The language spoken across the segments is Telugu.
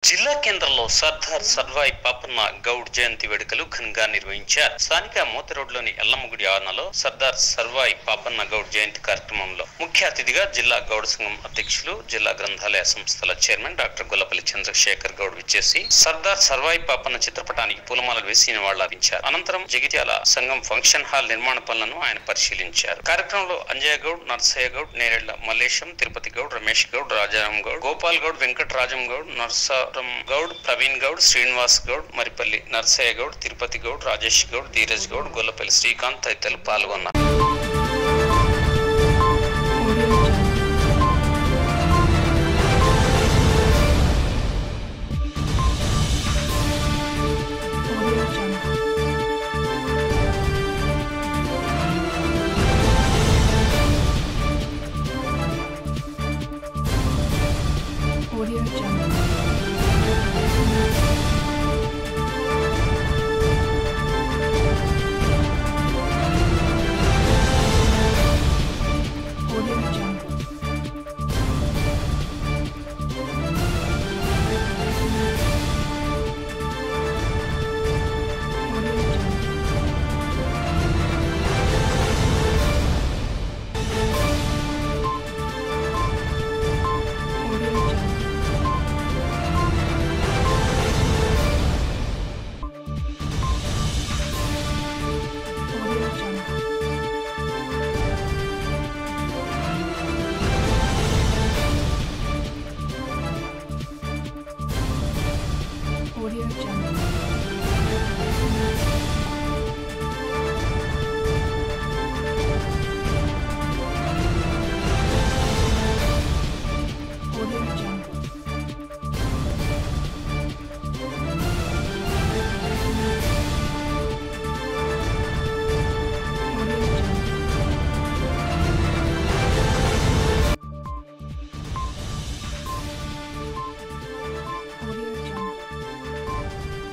జిల్లా కేంద్రంలో సర్దార్ సర్వాయి పాపన్న గౌడ్ జయంతి వేడుకలు ఘనంగా నిర్వహించారు స్థానిక మోతి రోడ్లోని ఎల్లమ్మగుడి ఆవరణలో సర్దార్ సర్వాయి పాపన్న గౌడ్ జయంతి కార్యక్రమంలో ముఖ్య అతిథిగా జిల్లా గౌడ సంఘం అధ్యక్షులు జిల్లా గ్రంథాలయ సంస్థల చైర్మన్ డాక్టర్ గొల్లపల్లి చంద్రశేఖర్ గౌడ్ విచ్చేసి సర్దార్ సర్వాయి పాపన్న చిత్రపటానికి పూలమాలలు వేసి నివాళులర్పించారు అనంతరం జగిత్యాల సంఘం ఫంక్షన్ హాల్ నిర్మాణ పనులను ఆయన పరిశీలించారు కార్యక్రమంలో అంజయ్య గౌడ్ నర్సయ్య గౌడ్ నేరెళ్ల మల్లేశం తిరుపతి గౌడ్ రమేష్ గౌడ్ రాజారాం గౌడ్ గోపాల్ గౌడ్ వెంకటరాజం గౌడ్ నర్సారం గౌడ్ ప్రవీణ్ గౌడ్ శ్రీనివాస్ గౌడ్ మరిపల్లి నర్సయ్య గౌడ్ తిరుపతి గౌడ్ రాజేష్ గౌడ్ ధీరజ్ గౌడ్ గొల్లపల్లి శ్రీకాంత్ తదితరులు పాల్గొన్నారు Audio Jungle. Audio Jungle. Audio Jungle. Audio Jungle. Audio Jungle. Audio Jungle. Audio Jungle. Audio Jungle. Audio Jungle.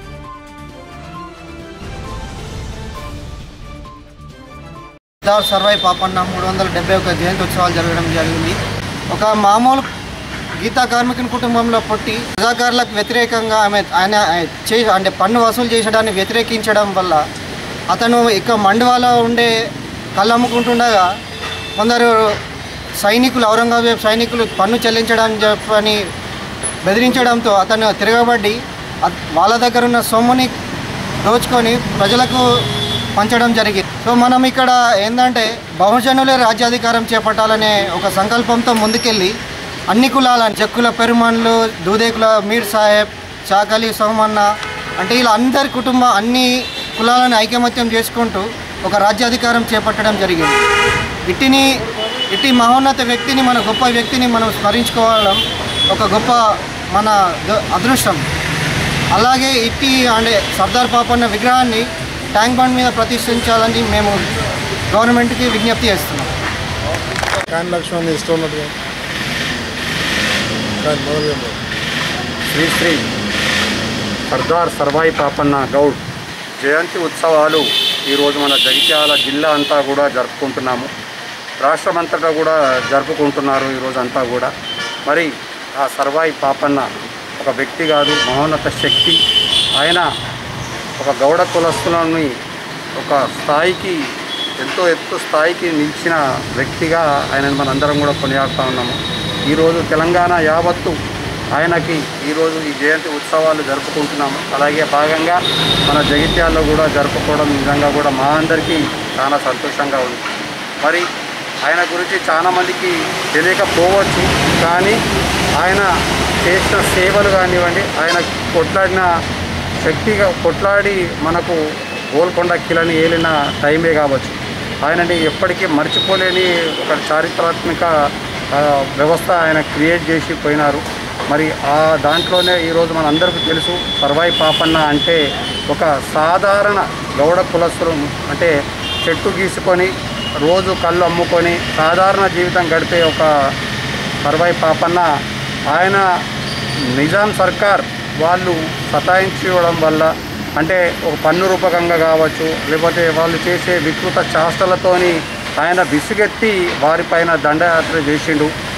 Sardar Sarvai Papanna మూడు వందల డెబ్బై ఒక జయంతి ఉత్సవాలు జరగడం జరిగింది ఒక మామూలు గీతా కార్మికుని కుటుంబంలో పుట్టి రజాకారులకు వ్యతిరేకంగా ఆమె ఆయన చే అంటే పన్ను వసూలు చేసడాన్ని వ్యతిరేకించడం వల్ల అతను ఇక మండువాలో ఉండే కళ్ళు అమ్ముకుంటుండగా కొందరు సైనికులు ఔరంగజేబ్ సైనికులు పన్ను చెల్లించడానికి చెప్పని బెదిరించడంతో అతను తిరగబడి అత్- వాళ్ళ దగ్గర ఉన్న సొమ్ముని దోచుకొని ప్రజలకు పంచడం జరిగింది సో మనం ఇక్కడ ఏంటంటే బహుజనులే రాజ్యాధికారం చేపట్టాలనే ఒక సంకల్పంతో ముందుకెళ్ళి అన్ని కులాల జక్కుల పెరుమన్లు దూదేకుల మీర్ సాహెబ్ చాకలి సోమన్న అంటే ఇలా అందరి కుటుంబ అన్ని కులాలను ఐకమత్యం చేసుకుంటూ ఒక రాజ్యాధికారం చేపట్టడం జరిగింది ఇట్టిని ఇట్టి మహోన్నత వ్యక్తిని మన గొప్ప వ్యక్తిని మనం స్మరించుకోవడం ఒక గొప్ప మన ద- అదృష్టం అలాగే ఇట్టి అంటే సర్దార్ పాపన్న విగ్రహాన్ని ట్యాంక్ బండ్ మీద ప్రతిష్ఠించాలని మేము గవర్నమెంట్కి విజ్ఞప్తి చేస్తున్నాం కాని లక్ష్మణ్ ఇష్టం ఉన్నట్టుగా కానీ మొదలు ఏమో. శ్రీ శ్రీ సర్దార్ సర్వాయి పాపన్న గౌడ్ జయంతి ఉత్సవాలు ఈరోజు మన జగిత్యాల జిల్లా అంతా కూడా జరుపుకుంటున్నాము రాష్ట్రమంతటా కూడా జరుపుకుంటున్నారు ఈరోజు అంతా కూడా మరి ఆ సర్వాయి పాపన్న ఒక వ్యక్తి కాదు మహోన్నత శక్తి ఆయన ఒక గౌడ కులస్తులని ఒక స్థాయికి ఎంతో ఎత్తు స్థాయికి నిలిచిన వ్యక్తిగా ఆయనను మనందరం కూడా కొనియాడుతూ ఉన్నాము ఈరోజు తెలంగాణ యావత్తు ఆయనకి ఈరోజు ఈ జయంతి ఉత్సవాలు జరుపుకుంటున్నాము అలాగే భాగంగా మన జగిత్యాల్లో కూడా జరుపుకోవడం నిజంగా కూడా మా అందరికీ చాలా సంతోషంగా ఉంది మరి ఆయన గురించి చాలామందికి తెలియకపోవచ్చు కానీ ఆయన చేసిన సేవలు కానివ్వండి ఆయన కొట్లాడిన శక్తిగా కొట్లాడి మనకు గోల్కొండ కిలని ఏలిన టైమే కావచ్చు ఆయనని ఎప్పటికీ మర్చిపోలేని ఒక చారిత్రాత్మక ఆ, వ్యవస్థ ఆయన క్రియేట్ చేసి పోయినారు మరి ఆ దాంట్లోనే ఈరోజు మనందరికీ తెలుసు సర్వాయి పాపన్న అంటే ఒక సాధారణ గౌడ కులస్తులు అంటే చెట్టు గీసుకొని రోజు కళ్ళు అమ్ముకొని సాధారణ జీవితం గడిపే ఒక సర్వాయి పాపన్న ఆయన నిజాం సర్కార్ వాళ్ళు సతాయించడం వల్ల అంటే ఒక పన్ను రూపకంగా కావచ్చు లేకపోతే వాళ్ళు చేసే వికృత చేష్టలతోని ఆయన విసుగెత్తి వారిపైన దండయాత్ర చేసిండు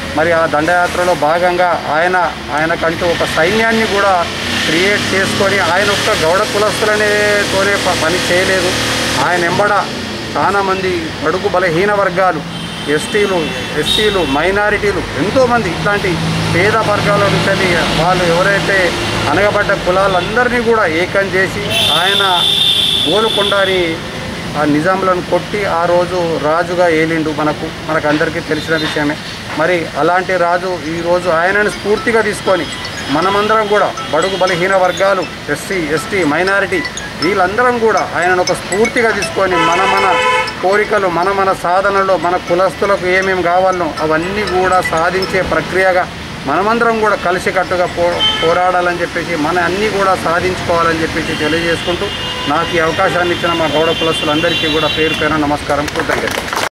మరి ఆ దండయాత్రలో భాగంగా ఆయన ఆయనకంటూ ఒక సైన్యాన్ని కూడా క్రియేట్ చేసుకొని ఆయన ఒక్క గౌడ కులస్తులనేతోనే ప- పని చేయలేదు ఆయన ఎంబడ చాలామంది అడుగు బలహీన వర్గాలు ఎస్టీలు ఎస్సీలు మైనారిటీలు ఎంతోమంది ఇట్లాంటి పేద వర్గాల నుంచి వాళ్ళు ఎవరైతే అనగబడ్డ కులాలందరినీ కూడా ఏకం చేసి ఆయన గోలుకొండని ఆ నిజాంలను కొట్టి ఆ రోజు రాజుగా ఏలిండు మనకు మనకు అందరికీ తెలిసిన విషయమే మరి అలాంటి రాజు ఈరోజు ఆయనను స్ఫూర్తిగా తీసుకొని మనమందరం కూడా బడుగు బలహీన వర్గాలు ఎస్సీ ఎస్టీ మైనారిటీ వీళ్ళందరం కూడా ఆయనను ఒక స్ఫూర్తిగా తీసుకొని మన మన కోరికలు మన మన సాధనలో మన కులస్తులకు ఏమేమి కావాలనో అవన్నీ కూడా సాధించే ప్రక్రియగా మనమందరం కూడా కలిసికట్టుగా పో పోరాడాలని చెప్పేసి మన అన్నీ కూడా సాధించుకోవాలని చెప్పేసి తెలియజేసుకుంటూ నాకు ఈ అవకాశాన్ని ఇచ్చిన మా గౌడ కులస్తులందరికీ కూడా పేరు పేరు నమస్కారం కృతజ్ఞత